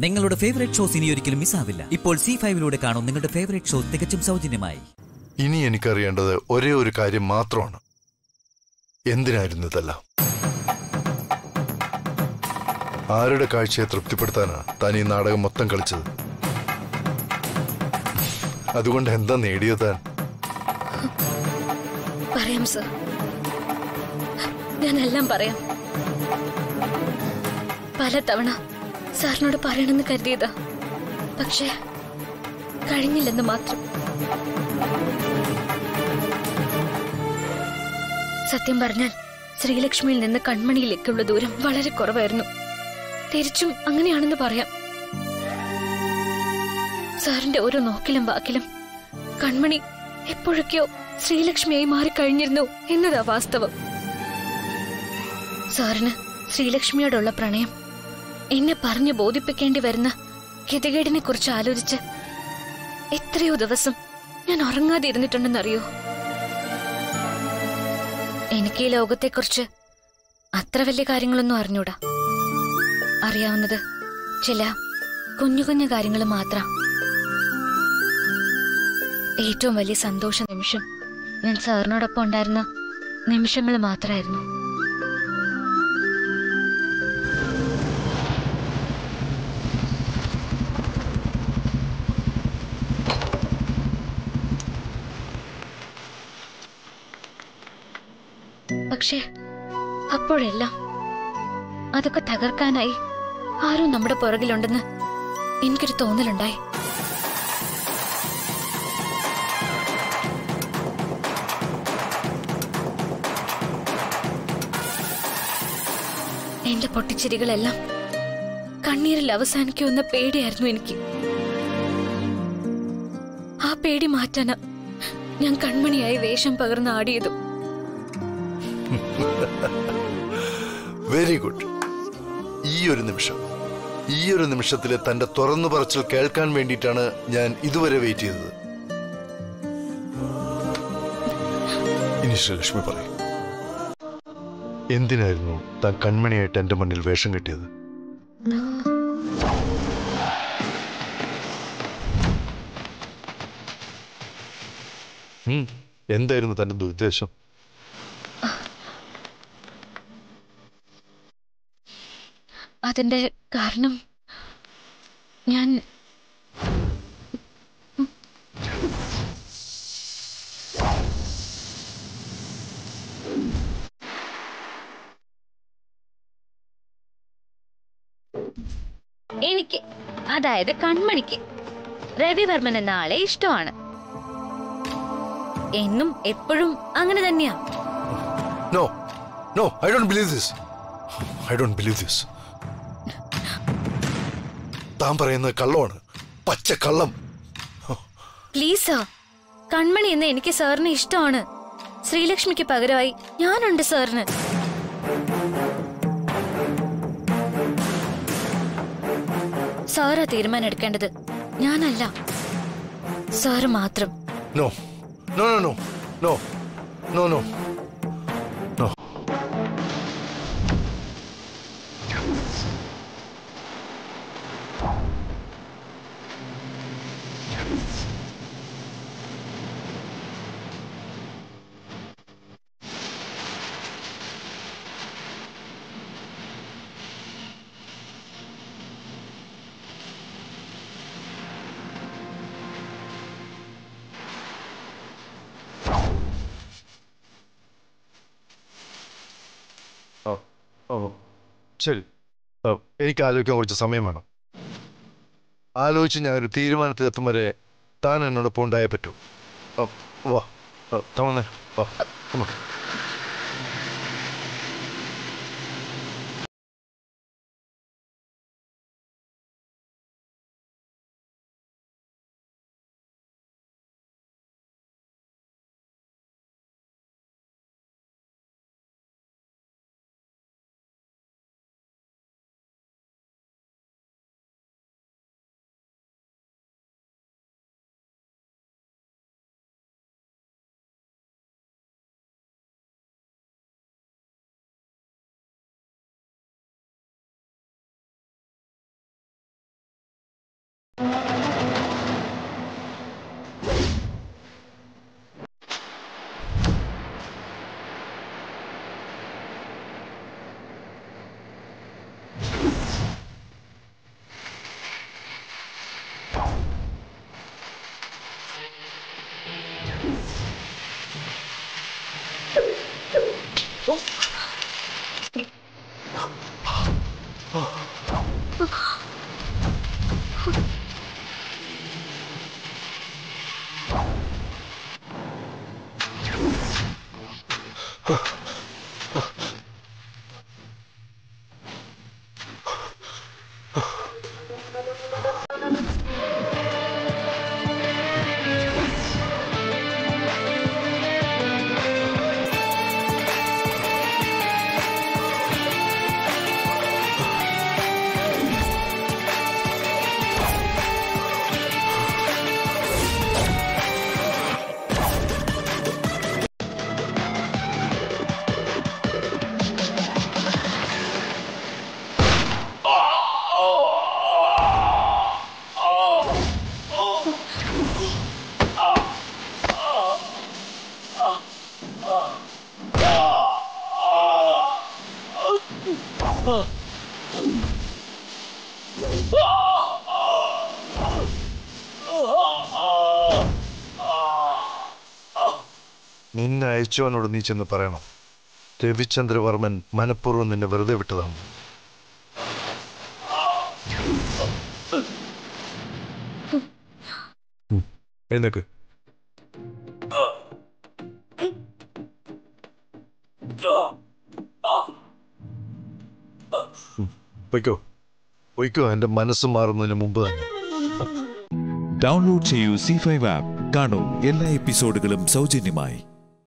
നിങ്ങളുടെ favourite shows ഇനി ഒരിക്കലും മിസ്സാവില്ല ഇപ്പോൾ സി ഫൈവിലൂടെ കാണും നിങ്ങളുടെ ഫേവറേറ്റ് ഷോ തികച്ചും സൗജന്യമായി ഇനി എനിക്കറിയേണ്ടത് ഒരേ ഒരു കാര്യം മാത്രമാണ് എന്തിനായിരുന്നു ഇതെല്ലാം ആരുടെ കാഴ്ചയെ തൃപ്തിപ്പെടുത്താനാണ് താൻ ഈ നാടകം മൊത്തം കളിച്ചത് അതുകൊണ്ട് എന്താ നേടിയത് താൻ പറയാം സർ ഞാൻ എല്ലാം പറയാം പലതവണ സാറിനോട് പറയണമെന്ന് കരുതിയതാ പക്ഷേ കഴിഞ്ഞില്ലെന്ന് മാത്രം സത്യം പറഞ്ഞാൽ ശ്രീലക്ഷ്മിയിൽ നിന്ന് കൺമണിയിലേക്കുള്ള ദൂരം വളരെ കുറവായിരുന്നു തിരിച്ചും അങ്ങനെയാണെന്ന് പറയാം സാറിന്റെ ഓരോ നോക്കിലും വാക്കിലും കൺമണി എപ്പോഴൊക്കെയോ ശ്രീലക്ഷ്മിയായി മാറിക്കഴിഞ്ഞിരുന്നു എന്നതാ വാസ്തവം സാറിന് ശ്രീലക്ഷ്മിയോടുള്ള പ്രണയം എന്നെ പറഞ്ഞു ബോധിപ്പിക്കേണ്ടി വരുന്ന ഗതികേടിനെ കുറിച്ച് ആലോചിച്ച് എത്രയോ ദിവസം ഞാൻ ഉറങ്ങാതെ ഇരുന്നിട്ടുണ്ടെന്നറിയോ എനിക്ക് ഈ ലോകത്തെക്കുറിച്ച് അത്ര വലിയ കാര്യങ്ങളൊന്നും അറിഞ്ഞൂടാ അറിയാവുന്നത് ചില കുഞ്ഞു കുഞ്ഞു കാര്യങ്ങൾ മാത്രം ഏറ്റവും വലിയ സന്തോഷ നിമിഷം ഞാൻ സാറിനോടൊപ്പം ഉണ്ടായിരുന്ന നിമിഷങ്ങൾ മാത്രമായിരുന്നു പക്ഷേ അപ്പോഴെല്ലാം അതൊക്കെ തകർക്കാനായി ആരോ നമ്മുടെ പുറകിലുണ്ടെന്ന് എനിക്കൊരു തോന്നലുണ്ടായി എന്റെ പൊട്ടിച്ചിരികളെല്ലാം കണ്ണീരിൽ അവസാനിക്കുമെന്ന പേടിയായിരുന്നു എനിക്ക് ആ പേടി മാറ്റാനാ ഞാൻ കൺമണിയായി വേഷം പകർന്ന് ആടിയതും വെരി ഗുഡ് ഈ ഒരു നിമിഷം ഈ ഒരു നിമിഷത്തിലെ തന്റെ തുറന്നു പറച്ചിൽ കേൾക്കാൻ വേണ്ടിയിട്ടാണ് ഞാൻ ഇതുവരെ വെയിറ്റ് ചെയ്തത് ഇനി ശ്രീലക്ഷ്മി പറയും എന്തിനായിരുന്നു താൻ കൺമണിയായിട്ട് എന്റെ മുന്നിൽ വേഷം കെട്ടിയത് ഉം, എന്തായിരുന്നു തന്റെ ദുരുദ്ദേശം അതിന്റെ കാരണം ഞാൻ എനിക്ക് അതായത് കൺമണിക്ക് രവിവർമ്മൻ എന്ന ആളെ ഇഷ്ടമാണ് എന്നും എപ്പോഴും അങ്ങനെ തന്നെയാ no no I don't believe this I don't believe this താൻ പറയുന്നത് കള്ളമാണ് പച്ച കള്ളം പ്ലീസ് സാർ കൺമണി എന്ന് എനിക്ക് സാറിന് ഇഷ്ടമാണ് ശ്രീലക്ഷ്മിക്ക് പകരമായി ഞാനുണ്ട് സാറിന് സാറാ തീരുമാനം എടുക്കേണ്ടത് ഞാനല്ല സാറ് മാത്രം no no no no no no no no ഓ ഓ ശരി ഓ, എനിക്ക് ആലോചിക്കാൻ കുറച്ച് സമയം വേണം ആലോചിച്ച് ഞാൻ ഒരു തീരുമാനത്തിലെത്തും വരെ താൻ എന്നോടൊപ്പം ഉണ്ടായേ പറ്റൂ ഓ, വാ ഓ, തമന്നേ വാ come on. നിന്നെ അയച്ചവനോട് നീ ചെന്ന് പറയണം രവിചന്ദ്രവർമ്മൻ മനഃപൂർവ്വം നിന്നെ വെറുതെ വിട്ടതാണ് എഴുന്നേക്ക് ഉം. പൊയ്ക്കോ പൊയ്ക്കോ എൻ്റെ മനസ്സ് മാറുന്നതിന് മുമ്പ് തന്നെ ഡൗൺലോഡ് ചെയ്യൂ സി ഫൈവ് ആപ്പ് കാണൂ എല്ലാ എപ്പിസോഡുകളും സൗജന്യമായി